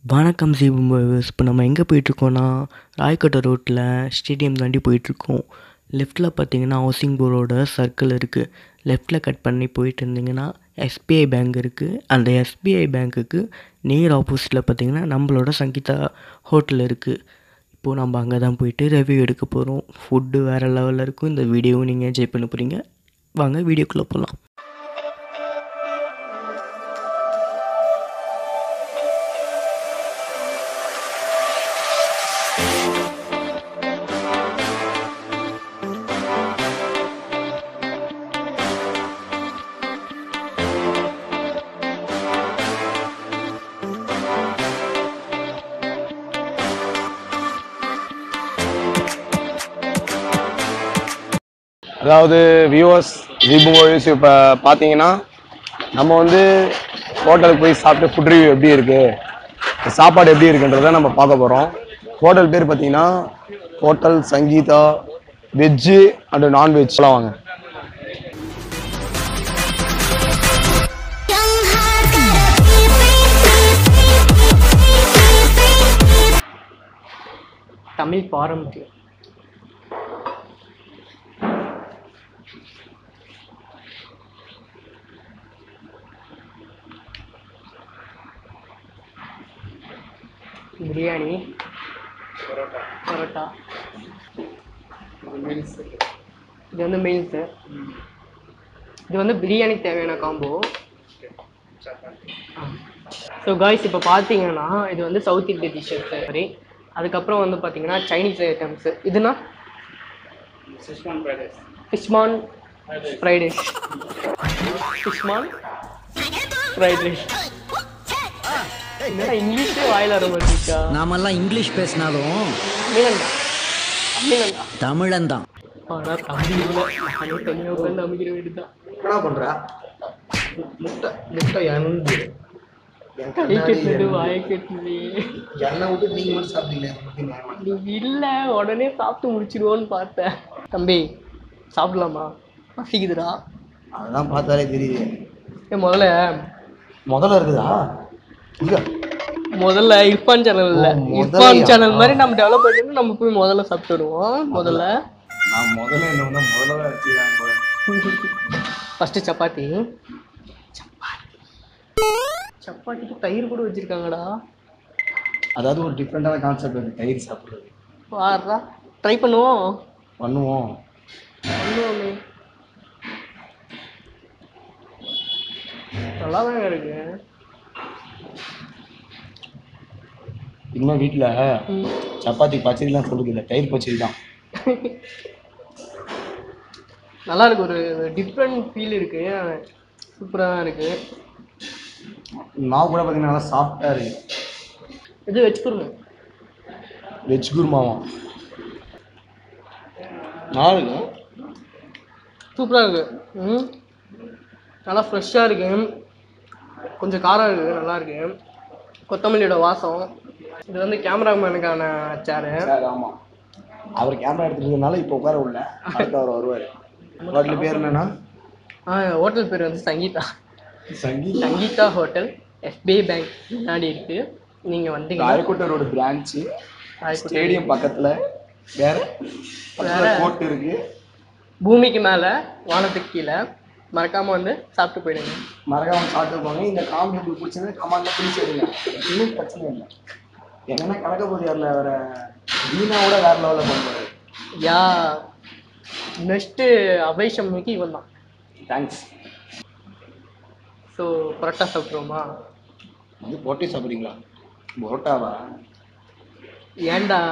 வணக்கம் சிவம் இப்போ நம்ம எங்கே போயிட்டுருக்கோன்னா ராயக்கோட்டை ரோட்டில் ஸ்டேடியம் தாண்டி போயிட்டுருக்கோம் லெஃப்ட்டில் பார்த்தீங்கன்னா ஹவுசிங் போர்டோட சர்க்கிள் இருக்குது லெஃப்ட்டில் கட் பண்ணி போயிட்டு இருந்தீங்கன்னா எஸ்பிஐ பேங்க் இருக்குது அந்த எஸ்பிஐ பேங்க்குக்கு நேர் ஆப்போசிட்டில் பார்த்தீங்கன்னா நம்மளோட சங்கீதா ஹோட்டல் இருக்குது இப்போது நம்ம அங்கே தான் போயிட்டு ரிவ்யூ எடுக்க போகிறோம் ஃபுட்டு வேறு லெவலில் இருக்கும் இந்த வீடியோவும் நீங்கள் என்ஜாய் பண்ண போகிறீங்க வாங்க வீடியோக்குள்ளே போகலாம் அதாவது வியூவர்ஸ் தீபு மூவிஸ் இப்போ பார்த்தீங்கன்னா நம்ம வந்து ஹோட்டலுக்கு போய் சாப்பிட்டு ஃபுட் ரிவ்யூ எப்படி இருக்கு சாப்பாடு எப்படி இருக்குன்றத நம்ம பார்க்க போகிறோம் ஹோட்டல் பேர் பார்த்தீங்கன்னா ஹோட்டல் சங்கீதா வெஜ்ஜு அண்ட் நான்வெஜ்லாம் வாங்க தமிழ் பாரம்பரியம் பிரியாணி பரோட்டா இது வந்து மீல்ஸு இது வந்து பிரியாணிக்கு தேவையான காம்போ ஸோ காய்ஸ் இப்போ பார்த்தீங்கன்னா இது வந்து சவுத் இந்திய டிஷ்ஷஸ் சரி அதுக்கப்புறம் வந்து பார்த்தீங்கன்னா சைனீஸ் ஐட்டம்ஸு இதுனா ஃபிஷ்மான் ஃப்ரைட் ரைஸ் ஃபிஷ்மான் ஃப்ரைட் ரைஸ் என்னடா இங்கிலீஷே வாயில வர மாட்டேங்கா நாமெல்லாம் இங்கிலீஷ் பேசினாலும் தமிழன்டா தமிழன்டா தமிழன்தான் ஆனால் தம்பி இல்லை நானும் தனியாக உட்காந்து அமைக்கிற வேண்டியதுதான் என்ன பண்ணுற முட்டை முட்டை எண்ணு கை கட்டுனது வாயை கட்டுனது எண்ணெய் விட்டு நீங்கள் மட்டும் சாப்பிட்டீங்களே நீ இல்லை உடனே சாப்பிட்டு முடிச்சிடுவோன்னு பார்த்தேன் தம்பி சாப்பிடலாமா பசிக்குதுடா அதெல்லாம் பார்த்தாலே தெரியுது ஏ முதல்ல முதல்ல இருக்குதா இல்ல முதல்ல இர்ஃபான் சேனல் இல்ல ஓ, முதல்ல இர்ஃபான் சேனல் மாதிரி நம்ம டெவலப் பண்ணிட்டு நம்ம போய் முதல்ல சாப்பிட்டு வருவோம் முதல்ல நான் முதல்ல என்ன பண்ண முதல்ல வச்சுக்கிறேன் ஃபர்ஸ்ட் சப்பாத்தி சப்பாத்திக்கு தயிர் கூட வச்சிருக்காங்கடா அதாவது ஒரு டிஃப்ரெண்டான கான்செப்ட் இருக்கு தயிர் சாப்பிடுறது பாருடா ட்ரை பண்ணுவோம் பண்ணுவோம் பண்ணுவோமே நல்லா தாங்க இருக்கு இனிமே வீட்டில் ம். சப்பாத்தி பச்சடிலாம் சொல்லுது இல்லை தயிர் பச்சடி தான் நல்லா இருக்கு ஒரு டிஃப்ரெண்ட் ஃபீல் இருக்கு சூப்பராக தான் இருக்கு மாவு கூட பார்த்தீங்கன்னா நல்லா சாஃப்டாக இருக்கு இது வச்சு கொடுங்க வெஜ் குருமாவும் நல்லா இருக்கும் சூப்பராக இருக்கு ம் நல்லா ஃப்ரெஷ்ஷாக இருக்கு கொஞ்சம் காரம் இருக்கு நல்லா இருக்கு கொத்தமல்லியோட வாசம் இது வந்து கேமராமேனுக்கான சேரு சார் ஆமாம் அவர் கேமரா எடுத்துருக்கனால இப்போ உட்கார உள்ள அடுத்து அவர் வருவார் ஹோட்டல் பேர் என்னன்னா ஆ ஹோட்டல் பேர் வந்து Sangeetha Sangeet Sangeetha hotel SBI bank முன்னாடி இருக்கு நீங்கள் வந்தீங்கன்னா Rayakottai road branch Rayakottai. Stadium பக்கத்தில் வேற வேற? கோர்ட் இருக்கு பூமிக்கு மேலே வானத்துக்கு கீழே மறக்காமல் வந்து சாப்பிட்டு போயிடுங்க மறக்காம சாப்பிட்டு போங்க இந்த காமெடி உங்களுக்கு பிடிச்சது கமெண்ட்ல பிடிச்சி எடுங்க இன்னும் பிரச்சனை இல்லை என்னன்னா கணக்க போதியாரில் வர வீணாவோட வேற லெவலில் பண்ணுவாரு யா நெக்ஸ்ட்டு அபய் சம்மிக்கு இவன் தான் தேங்க்ஸ் ஸோ பரோட்டா சாப்பிட்ருவோமா வந்து போட்டி சாப்பிட்றீங்களா பரோட்டாவா ஏன்டா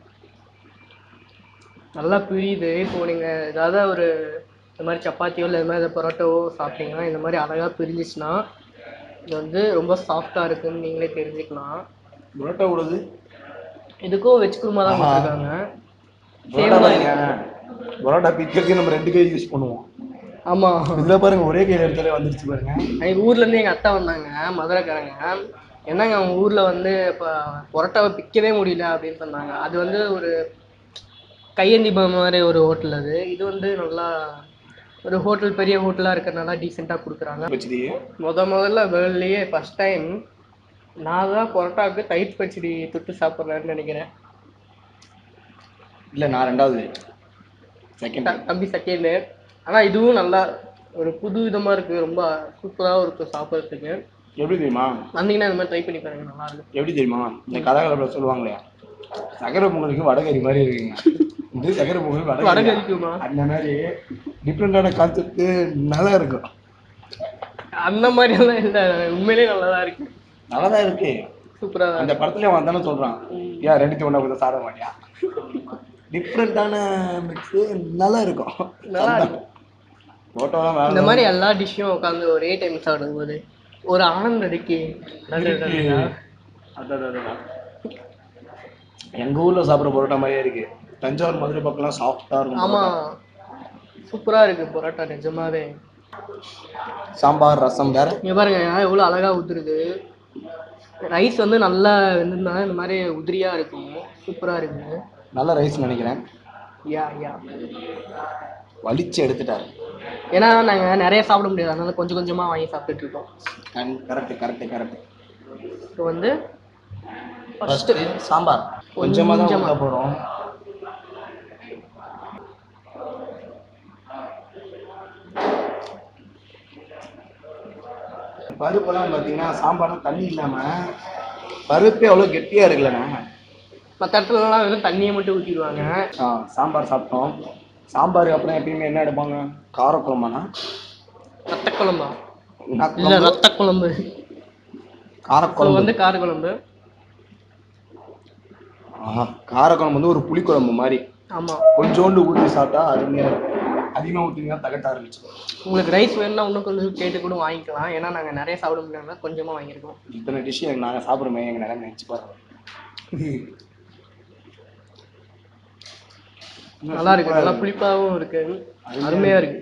நல்லா புரியுது இப்போ நீங்கள் ஏதாவது ஒரு இந்த மாதிரி சப்பாத்தியோ இல்லை இந்த மாதிரி பரோட்டாவோ சாப்பிட்டீங்கன்னா இந்த மாதிரி அழகாக பிரிஞ்சிச்சுன்னா இது வந்து ரொம்ப சாஃப்டாக இருக்குன்னு நீங்களே தெரிஞ்சுக்கலாம் பரோட்டா விடுது இதுக்கும் வெஜ் குருமா தான் ஆஹா. கொடுத்துருக்காங்க பரோட்டா பாருங்க பரோட்டா பிக்கிறதுக்கு நம்ம ரெண்டு கை யூஸ் பண்ணுவோம் ஆமாம் இதில் பாருங்க ஒரே கையில் எடுத்தாலே வந்துருச்சு பாருங்க எங்கள் ஊர்லேருந்து எங்கள் அத்தை வந்தாங்க மதுரைக்காரங்க என்னங்க அவங்க ஊரில் வந்து இப்போ பரோட்டாவை பிக்கவே முடியல அப்படின்னு சொன்னாங்க அது வந்து ஒரு கையேந்தி பவன் மாதிரி ஒரு ஹோட்டல் அது இது வந்து நல்லா ஒரு ஹோட்டல் பெரிய ஹோட்டலாக இருக்கிறனால டீசெண்டாக கொடுக்குறாங்க வச்சுது முத முதல்ல வேர்ல்ட்லேயே ஃபஸ்ட் டைம் நான் தான் பரோட்டாவுக்கு தயிர் பச்சடி தொட்டு சாப்பிட்றேன்னு நினைக்கிறேன் இல்லை நான் ரெண்டாவது செகண்ட் த- தம்பி செகண்டு ஆனால் இதுவும் நல்லா ஒரு புது விதமாக இருக்குது ரொம்ப சூப்பராக இருக்கும் சாப்பிட்றதுக்கு எப்படி தெரியுமா வந்தீங்கன்னா இந்த மாதிரி ட்ரை பண்ணி பாருங்க நல்லா இருக்கும் எப்படி தெரியுமா இந்த கதகலப்பில் சொல்லுவாங்களே சக்கரை பொங்கலுக்கு வடகரி மாதிரி இருக்குங்க இது சக்கரை பொங்கலுக்கு வடகரி வடகரிக்குமா அந்த மாதிரி டிஃப்ரெண்டான கான்செப்ட் நல்லா இருக்கும் அந்த மாதிரியெல்லாம் இல்லை உண்மையிலேயே நல்லா தான் இருக்கு நல்லா தான் இருக்கு சூப்பராக தான் அந்த படத்துல அவன் தானே சொல்றான் ஏன் ரெண்டு ஒன்றா கொஞ்சம் சாப்பிட மாட்டியா டிஃப்ரெண்டான மிக்ஸு நல்லா இருக்கும் நல்லா இருக்கும் ஃபோட்டோலாம் வேற இந்த மாதிரி எல்லா டிஷ்ஷும் உட்காந்து ஒரே டைம் சாப்பிடும்போது ஒரு ஆனந்தம் இருக்கு எங்க ஊர்ல சாப்பிட்ற பரோட்டா மாதிரியே இருக்கு தஞ்சாவூர் மதுரை பக்கம்லாம் சாஃப்டா இருக்கும் ஆமா சூப்பரா இருக்கு பரோட்டா நிஜமாவே சாம்பார் ரசம் வேற இங்க பாருங்க எவ்வளவு அழகா உதிருது ரைஸ் வந்து நல்லா வெந்திருந்தா இந்த மாதிரி உதிரியா இருக்கும் சூப்பரா இருக்கு நல்ல ரைஸ் நினைக்கிறேன் யா யா வலிச்சு எடுத்துட்டாரு ஏன்னா நாங்க நிறைய சாப்பிட முடியாது அதனால கொஞ்சம் கொஞ்சமா வாங்கி சாப்பிட்டுட்டு இருக்கோம் கரெக்ட் கரெக்ட் கரெக்ட் இப்போ வந்து ஃபர்ஸ்ட் சாம்பார் கொஞ்சமா தான் கொஞ்சமா. ஊத்த போறோம் பருப்பெல்லாம் பார்த்தீங்கன்னா சாம்பார்லாம் தண்ணி இல்லாம பருப்பே அவ்வளோ கெட்டியா இருக்குல்லண்ணா மற்ற இடத்துலலாம் வெறும் தண்ணியை மட்டும் ஊற்றிடுவாங்க ஆ சாம்பார் சாப்பிட்டோம் சாம்பார் அப்புறம் எப்பயுமே என்ன எடுப்பாங்க காரக்குழம்பாண்ணா ரத்த குழம்பா என்ன இல்ல குழம்பு? ரத்த குழம்பு இப்போ காரக்குழம்பு வந்து கார குழம்பு ஆஹா காரக்குழம்பு வந்து ஒரு புளிக்குழம்பு மாதிரி ஆமா கொஞ்சோண்டு ஊற்றி சாப்பிட்டா அருமையா இருக்கும் அதிகமாக ஊற்றிங்கன்னா தகட்ட ஆரம்பிச்சு உங்களுக்கு ரைஸ் வேணும்னா இன்னும் கொஞ்சம் கேட்டு கூட வாங்கிக்கலாம் ஏன்னா நாங்க நிறைய சாப்பிட முடியாதுனால கொஞ்சமா வாங்கியிருக்கோம் இத்தனை டிஷ் எனக்கு நாங்கள் சாப்பிட்றோமே எங்கள் நிலைமை நினச்சி பாருங்க நல்லா இருக்கு நல்லா புளிப்பாகவும் இருக்கு அருமையா இருக்கு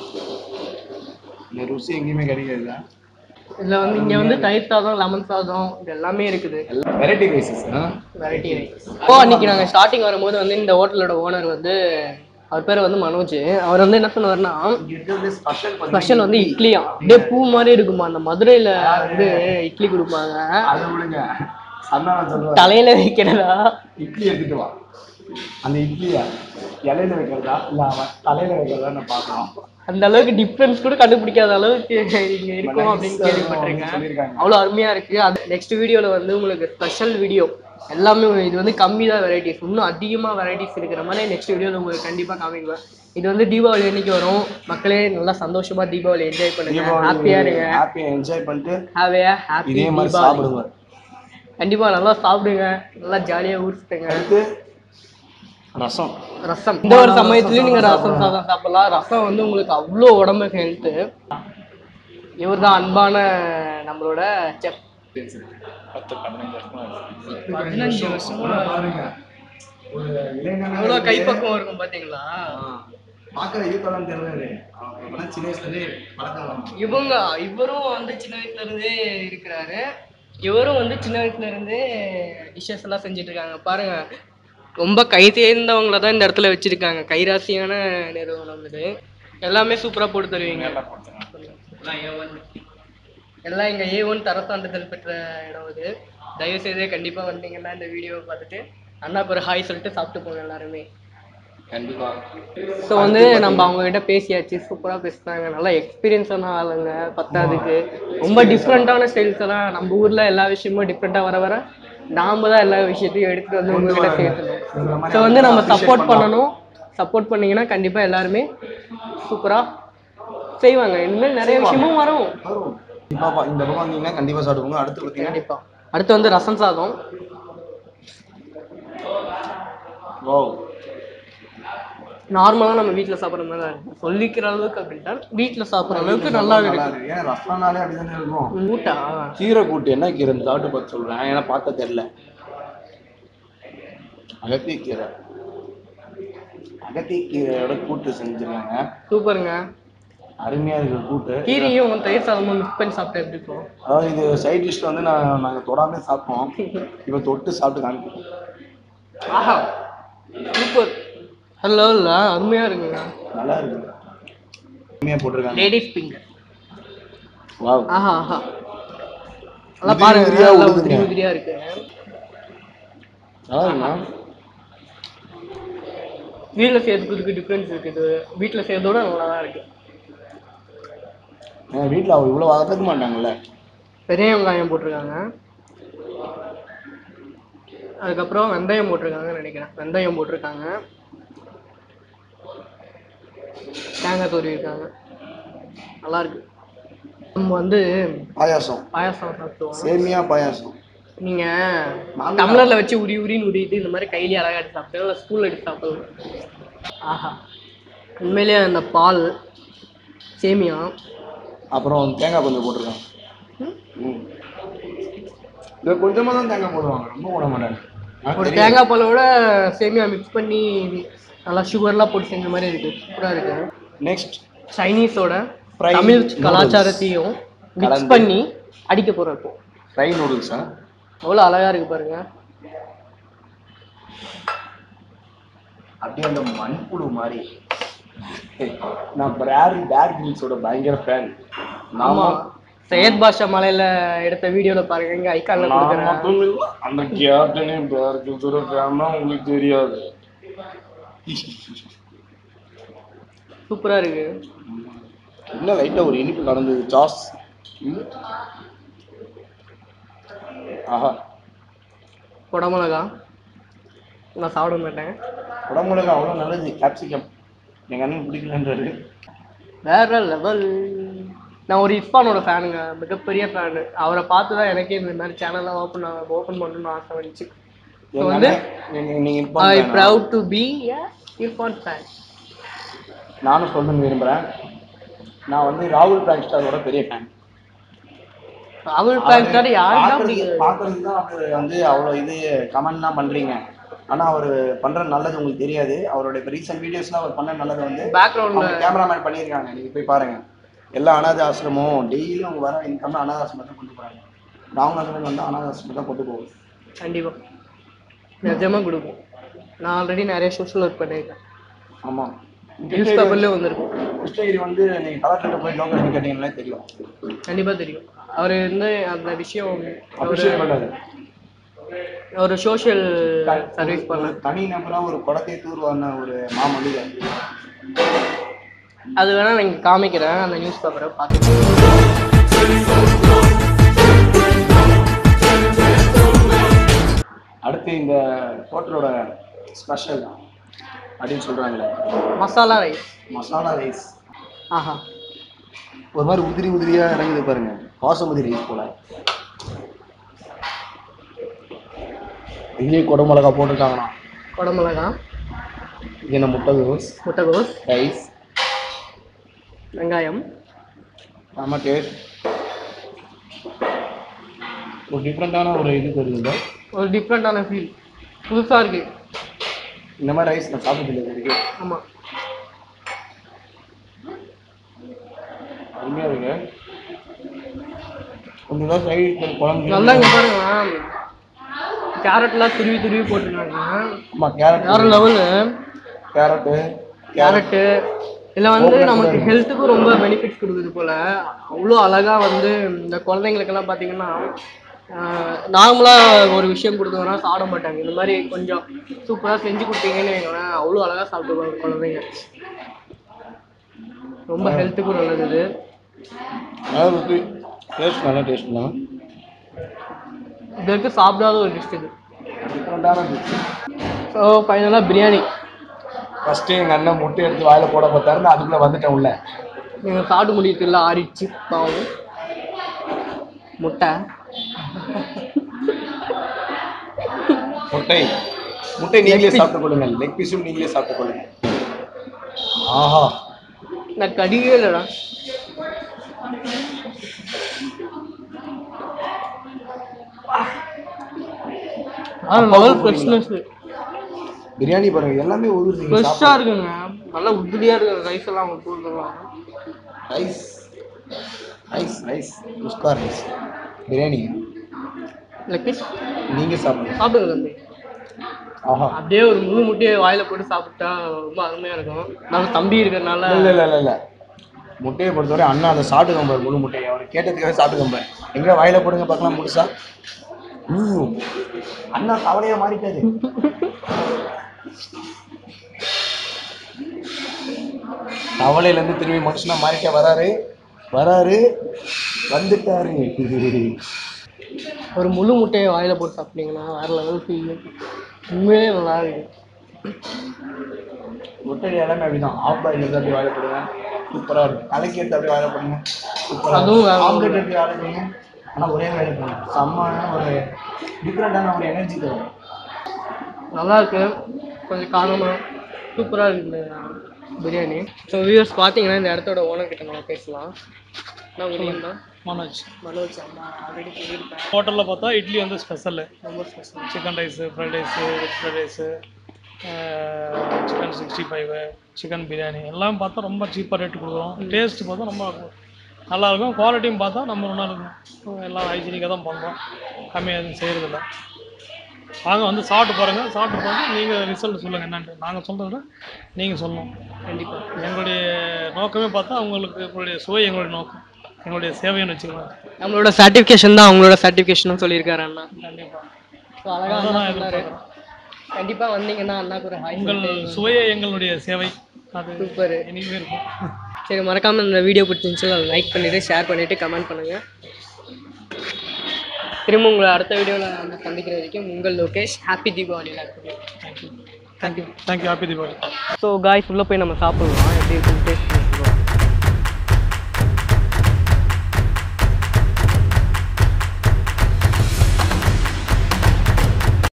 இந்த ருசி எங்கேயுமே கிடைக்காதுல்ல இதுல வந்து இங்க வந்து தயிர் சாதம் லெமன் சாதம் இது எல்லாமே இருக்குது எல்லாம் வெரைட்டி ரைஸஸ் வெரைட்டி ரைஸ் இப்போ அன்னைக்கு நாங்க ஸ்டார்டிங் வரும்போது வந்து இந்த ஹோட்டலோட ஓனர் வந்து அவர் பேர் வந்து மனோஜ் அவர் வந்து என்ன சொன்னார்னா ஸ்பெஷல் ஸ்பெஷல் வந்து இட்லியா அப்படியே பூ மாதிரி இருக்குமா அந்த மதுரையில வந்து இட்லி கொடுப்பாங்க அதை விடுங்க சந்தானம் சொல்லுவார் தலையில வைக்கிறதா இட்லி எடுத்துட்டு வா அந்த இட்லியை இலையில வைக்கிறதா இல்லை அவன் தலையில வைக்கிறதா நான் பார்க்கலாம் அந்த அளவுக்கு டிஃப்ரென்ஸ் கூட கண்டுபிடிக்காத அளவுக்கு இங்க இருக்கும் அப்படின்னு கேள்விப்பட்டிருக்கேன் சொல்லியிருக்காங்க அவ்வளோ அருமையா இருக்கு அது நெக்ஸ்ட் வீடியோல வந்து உங்களுக்கு ஸ்பெஷல் வீடியோ எல்லாமே இது வந்து கம்மி தான் வெரைட்டிஸ் இன்னும் அதிகமா வெரைட்டிஸ் இருக்கிற மாதிரி நெக்ஸ்ட் வீடியோல உங்களுக்கு கண்டிப்பா காமிக்குவேன் இது வந்து தீபாவளி அன்னைக்கு வரும் மக்களே நல்லா சந்தோஷமா தீபாவளி என்ஜாய் பண்ணுங்க ஹாப்பியா இருங்க ஹாப்பியா என்ஜாய் பண்ணிட்டு ஹாவ் ஏ ஹாப்பி இதே மாதிரி தீபாவளி சாப்பிடுங்க கண்டிப்பா நல்லா சாப்பிடுங்க நல்லா ஜாலியா ஊர் சுத்துங்க அடுத்து ரசம் ரசம் இந்த ஒரு சமயத்துலயும் நீங்க ரசம் சாதம் சாப்பிடலாம் ரசம் வந்து உங்களுக்கு அவ்வளோ உடம்புக்கு ஹெல்த்து இவர் தான் அன்பான நம்மளோட செஃப் பதினஞ்சு வருஷமா பாருங்க ஒரு இளைஞனா அவ்வளோ கைப்பக்குவம் இருக்கும் பாத்தீங்களா பார்க்குற யூத்தெல்லாம் தெரியாது அவன் சின்ன வயசுலேருந்தே பழக்கம் இவங்க இவரும் வந்து சின்ன வயசுல இருந்தே இருக்கிறாரு இவரும் வந்து சின்ன வயசுல இருந்தே டிஷ்ஷஸ் எல்லாம் செஞ்சுட்டு இருக்காங்க பாருங்க ரொம்ப கை தேர்ந்தவங்கள தான் இந்த இடத்துல வச்சிருக்காங்க கைராசியான நிறுவனம் இது எல்லாமே சூப்பரா போட்டு தருவீங்க எல்லாம் A1. எல்லாம் இங்க ஏ ஒன் தர சான்றிதழ் பெற்ற இடம் இது தயவு செய்து கண்டிப்பா வந்தீங்கன்னா இந்த வீடியோவை பார்த்துட்டு அண்ணா பேர் ஹாய் சொல்லிட்டு சாப்பிட்டு போங்க எல்லாருமே கண்டிப்பா ஸோ வந்து நம்ம அவங்க கிட்ட பேசியாச்சு சூப்பரா பேசினாங்க நல்லா எக்ஸ்பீரியன்ஸான ஆளுங்க பத்தாதுக்கு ரொம்ப டிஃப்ரெண்ட்டான ஸ்டைல்ஸ் எல்லாம் நம்ம ஊர்ல எல்லா விஷயமும் டிஃப்ரெண்ட்டாக வர வர நாம தான் எல்லா விஷயத்தையும் எடுத்துட்டு வந்து உங்ககிட்ட சேர்த்தணும் ஸோ வந்து நம்ம சப்போர்ட் பண்ணணும் சப்போர்ட் பண்ணீங்கன்னா கண்டிப்பா எல்லாருமே சூப்பரா செய்வாங்க இனிமேல் நிறைய விஷயமும் வரும் வரும் கண்டிப்பா இந்த பக்கம் வந்தீங்கன்னா கண்டிப்பா சாப்பிடுவோங்க அடுத்து பார்த்தீங்கன்னா கண்டிப்பா அடுத்து வந்து ரசம் சாதம் ஓ நார்மலாக நம்ம வீட்டில் சாப்பிட்ற மாதிரி தான் இருக்கும் சொல்லிக்கிற அளவுக்கு அப்படின்ட்டா வீட்டில் சாப்பிட்ற அளவுக்கு நல்லா நல்லா இருக்கு இருக்கு ஏன் ரசம்னாலே அப்படிதானே இருக்கும் ஊட்டா கீரை கூட்டு என்ன கீரை சாப்பிட்டு பார்த்து சொல்றேன் ஏன்னா பார்க்க தெரியல அகத்தி கீரை அகத்தி கீரையோட கூட்டு செஞ்சிருக்காங்க சூப்பருங்க அருமையா இருக்கு கூட்டு கீரையும் தயிர் சாதமும் மிக்ஸ் பண்ணி சாப்பிட்டா எப்படி இருக்கும் அதாவது இது சைட் டிஷ் வந்து நான் நாங்கள் தொடாமே சாப்பிட்டோம் இப்போ தொட்டு சாப்பிட்டு காமிக்கிறோம் ஆஹா சூப்பர் ஹலோ இல்லை அருமையாக இருக்குங்க நல்லா இருக்கு அருமையா போட்டிருக்காங்க லேடிஸ் ஃபிங்கர் வாவ் ஆஹா ஆஹா நல்லா உதிரி பாருங்க உதிரியா நல்லா உழுதுங்க. உதிரி உதிரியா இருக்கு நல்லா இருக்குண்ணா வீட்டில் செய்யறதுக்கு இதுக்கு டிஃப்ரென்ஸ் இருக்குது வீட்டில் செய்யறதோட நல்லா தான் இருக்கு என் வீட்டில் அவள் இவ்வளோ வளர்த்துக்க மாட்டாங்கல்ல பெரிய வெங்காயம் போட்டிருக்காங்க அதுக்கப்புறம் வெந்தயம் போட்டிருக்காங்கன்னு நினைக்கிறேன் வெந்தயம் போட்டிருக்காங்க தேங்காய் துருவி இருக்காங்க நல்லா இருக்கு நம்ம வந்து பாயாசம் பாயாசம் சாப்பிடுவோம் சேமியா பாயாசம் நீங்க மாங்காய். டம்ளர்ல வச்சு உரி உரின்னு உரிட்டு இந்த மாதிரி கையிலேயே அழகா எடுத்து சாப்பிட்டோம் இல்லை ஸ்கூல்ல எடுத்து சாப்பிடுவோம் ஆஹா உண்மையிலேயே அந்த பால் சேமியா அப்புறம் தேங்காய் கொஞ்சம் போட்டிருக்காங்க ம் இது கொஞ்சமாக தான் தேங்காய் போடுவாங்க ரொம்ப போட மாட்டாங்க ஆனா ஒரு தெரியும். தேங்காய் பாலோட சேமியா மிக்ஸ் பண்ணி நல்லா சுகர்லாம் போட்டு செஞ்ச மாதிரி இருக்கு சூப்பராக இருக்கு நெக்ஸ்ட் சைனீஸோட Fried தமிழ் noodles. கலாச்சாரத்தையும் மிக்ஸ் கலந்து. பண்ணி அடிக்க போறோம் இப்போ ஃப்ரை நூடுல்ஸா அவ்வளோ அழகா இருக்கு பாருங்க அப்படியே அந்த மண்புழு மாதிரி நான் பிராரி பேர் கிரில்ஸோட பயங்கர ஃபேன் ஆமா சையத் பாஷா மலையில எடுத்த வீடியோல பாருங்க இங்க ஐக்கான்ல கொடுக்குறேன் அந்த கேப்டனே பேர் கிரில்ஸோட ஃபேன்னா உங்களுக்கு தெரியாது சூப்பரா இருக்கு இன்னும் லைட்டாக ஒரு இனிப்பு கலந்தது சாஸ் ம். ஆஹா குடமிளகா நான் சாப்பிட மாட்டேன் உடம்புலக அவ்வளோ நல்லது கேப்சிகம் எங்கள் அண்ணன் பிடிக்கலன்றாரு வேற லெவல் நான் ஒரு இஸ்பானோட ஃபேனுங்க மிகப்பெரிய ஃபேனு அவரை பார்த்து தான் எனக்கே இந்த மாதிரி சேனல்லாம் ஓப்பன் ஓப்பன் பண்ணணும்னு ஆசை வந்துச்சு ஸோ எங்க வந்து அண்ணன் நீங்க- நீங்க inform ஐ பண்ணணும். Proud to be Irfan fan நானும் சொல்லணும்னு விரும்புகிறேன் நான் வந்து ராகுல் பிராங்க் ஸ்டாரோட பெரிய ஃபேன் ராகுல் ஃபேன் சார் யாருக்கு தான் பிடிக்குது பார்க்கறதுக்கு தான் அவர் வந்து அவ்வளோ இது கமெண்ட்லாம் பண்ணுறீங்க ஆனால் அவர் பண்ணுற நல்லது உங்களுக்கு தெரியாது அவருடைய இப்போ ரீசெண்ட் வீடியோஸ்லாம் அவர் பண்ண நல்லது வந்து பேக்ரவுண்ட்ல அவங்க கேமராமேன் பண்ணியிருக்காங்க நீங்கள் போய் பாருங்க எல்லா அனாதை ஆசிரமும் டெய்லியும் அவங்க வர இன்கம் அனாதை ஆசிரமம் தான் கொண்டு போகிறாங்க ராமநாதன் வந்து அனாதை ஆசிரமம் தான் கொண்டு போகுது கண்டிப்பா நிஜமா கொடுக்கும் நான் ஆல்ரெடி நிறைய சோஷியல் ஒர்க் பண்ணியிருக்கேன் ஆமாம் நியூஸ் பேப்பர்லேயே வந்திருக்கும் கிருஷ்ணகிரி வந்து நீங்கள் கலெக்டர்கிட்ட போய் டோக்கன் கேட்டீங்கன்னா தெரியும் கண்டிப்பா தெரியும் அவர் வந்து அந்த விஷயம் ஒரு அபிஷேக் பண்ணாரு ஒரு சோஷியல் சர்வீஸ் பண்ண ஒரு தனி நபரா ஒரு குடத்தை தூர்வான ஒரு மாமனிதர் அது வேணா நான் இங்க காமிக்கிறேன் அந்த நியூஸ் பேப்பரை பார்த்து அடுத்து இந்த ஹோட்டலோட ஸ்பெஷல் அப்படின்னு சொல்றாங்களே மசாலா ரைஸ் மசாலா ரைஸ் ஆஹா ஒரு மாதிரி உதிரி உதிரியா இறங்குது பாருங்க பாசுமதி ரைஸ் போல இங்கேயும் குடமிளகா போட்டிருக்காங்கண்ணா குடமிளகா இது என்ன முட்டைகோஸ் முட்டைகோஸ் ரைஸ் வெங்காயம் நம்ம டேஸ்ட் ஒரு டிஃப்ரெண்ட்டான ஒரு இது தெரியுது ஒரு டிஃப்ரெண்டான ஃபீல் புதுசா இருக்கு இந்த மாதிரி ரைஸ் நான் சாப்பிட்டதில்லை இது வரைக்கும் ஆமா அருமையாக இருக்கு கொஞ்சம் தான் சைடு குழம்பு நல்லா இங்க பாருங்க கேரட்லாம் துருவி துருவி போட்டிருக்காங்க ஆமாம் கேரட் வேற லெவலு கேரட்டு கேரட்டு இதில் வந்து நமக்கு ஹெல்த்துக்கும் ரொம்ப பெனிஃபிட்ஸ் கொடுக்குது போல் அவ்வளோ அழகாக வந்து இந்த குழந்தைங்களுக்கெல்லாம் பார்த்தீங்கன்னா நார்மலாக ஒரு விஷயம் கொடுத்தோம்னா சாப்பிட மாட்டாங்க இந்த மாதிரி கொஞ்சம் சூப்பராக செஞ்சு கொடுத்தீங்கன்னு வைங்களேன் அவ்வளோ அழகாக சாப்பிடுவாங்க குழந்தைங்க ரொம்ப ஹெல்த்துக்கும் நல்லது இது அதாவது டேஸ்ட் நல்லா டேஸ்ட் தான் இது வரைக்கும் சாப்பிடாத ஒரு டிஷ் இது டிஃப்ரெண்ட்டான டிஷ் ஸோ ஃபைனலாக பிரியாணி ஃபஸ்ட்டு எங்கள் அண்ணன் முட்டை எடுத்து வாயில போட பார்த்தாரு நான் அதுக்குள்ளே வந்துட்டேன் உள்ள நீங்கள் சாப்பிட முடியல ஆறிடுச்சு பாவம் முட்டை முட்டை முட்டை நீங்களே சாப்பிட்டு கொள்ளுங்க லெக் பீஸும் நீங்களே சாப்பிட்டு கொள்ளுங்க ஆஹா நான் கடிக்கவே இல்லைடா ஆ லெவல் ஃப்ரெஷ்னஸ் பிரியாணி பாருங்க எல்லாமே ஊறுறீங்க ஃப்ரெஷ்ஷாக இருக்குங்க நல்லா உதிரியாக இருக்குது ரைஸ் எல்லாம் அவங்க போட்டுருக்கலாம் rice rice rice kuska rice biryani leg piece நீங்கள் சாப்பிடுங்க சாப்பிடுங்க தம்பி ஆஹா அப்படியே ஒரு முழு முட்டையை வாயில போட்டு சாப்பிட்டா ரொம்ப அருமையாக இருக்கும் நான் தம்பி இருக்கிறதுனால இல்லை இல்லை இல்லை இல்லை முட்டையை பொறுத்தவரை அண்ணா அதை சாப்பிட்டு கம்பார் முழு முட்டையை அவர் கேட்டதுக்காக சாப்பிட்டு கம்பார் எங்க வாயில போடுங்க பார்க்கலாம் முழுசா ஊ, அண்ணா கவலையா மாறிட்டாரு கவலையில இருந்து திரும்பி மனுஷனா மாறிட்டே வராரு வராரு வந்துட்டாரு ஒரு முழு முட்டையை வாயில போட்டு சாப்பிட்டீங்கன்னா வேற லெவல் ஃபீல் உண்மையிலே நல்லா இருக்கு முட்டை எல்லாமே அப்படிதான் ஆஃப் பாயில் எடுத்து அப்படி வாயில போடுங்க சூப்பரா இருக்கும் கலக்கி எடுத்து அப்படி வாயில போடுங்க சூப்பரா அதுவும் வேற ஆம்லெட் எடுத்து வாயில போடுங்க ஆனா ஒரே வேலை போடுங்க செம்மான ஒரு டிஃப்ரெண்டான ஒரு எனர்ஜி தரும் நல்லா இருக்கு கொஞ்சம் காரமாக சூப்பராக இருக்கு இந்த பிரியாணி ஸோ வியூவர்ஸ் பார்த்தீங்கன்னா இந்த இடத்தோட ஓனர் கிட்ட நம்ம பேசலாம் நான் உங்கள் நேம் தான் மனோஜ் மனோஜ் அம்மா ஆல்ரெடி சொல்லியிருப்பேன் ஹோட்டலில் பார்த்தா இட்லி வந்து ஸ்பெஷலு ரொம்ப special chicken rice fried rice veg fried rice chicken sixty five chicken biryani எல்லாம் பார்த்தா ரொம்ப சீப்பாக ரேட்டு கொடுக்குறோம் டேஸ்ட் பார்த்தா ரொம்ப நல்லா இருக்கும் குவாலிட்டியும் பார்த்தா நம்ம ஒன்றா இருக்கும் எல்லாம் ஹைஜீனிக்காக தான் பண்ணுறோம் கம்மியாக எதுவும் செய்கிறதில்ல வாங்க வந்து சாப்பிட்டு பாருங்கள் சாப்பிட்டு பார்த்து நீங்கள் ரிசல்ட் சொல்லுங்கள் என்னன்ட்டு நாங்கள் சொல்கிறத விட நீங்கள் சொல்லணும் கண்டிப்பாக எங்களுடைய நோக்கமே பார்த்தா உங்களுக்கு உங்களுடைய சுவை எங்களுடைய நோக்கம் எங்களுடைய சேவைன்னு வச்சுக்கலாம் நம்மளோட சர்டிஃபிகேஷன் தான் அவங்களோட சர்டிஃபிகேஷன் சொல்லியிருக்காரு அண்ணா கண்டிப்பாக ஸோ அழகாக அதான் அண்ணா நான் சொன்னாரு எதிர்பார்க்குறேன் கண்டிப்பாக வந்தீங்கன்னா அண்ணாக்கு ஒரு ஹாய் உங்கள் சுவையே எங்களுடைய சேவை அது சூப்பர் இனிமே இருக்கும் சரி மறக்காமல் இந்த வீடியோ பிடிச்சிருந்துச்சுன்னா லைக் பண்ணிவிட்டு ஷேர் பண்ணிவிட்டு கமெண்ட் பண்ணுங்கள் திரும்ப உங்களை அடுத்த வீடியோவில் வந்து சந்திக்கிற வரைக்கும் உங்கள் லோகேஷ் ஹாப்பி தீபாவளி எல்லாருக்கும் thank you thank you thank you happy Deepavali so guys உள்ளே போய் நம்ம சாப்பிடலாம் எப்படி இருக்குன்னு டேஸ்ட்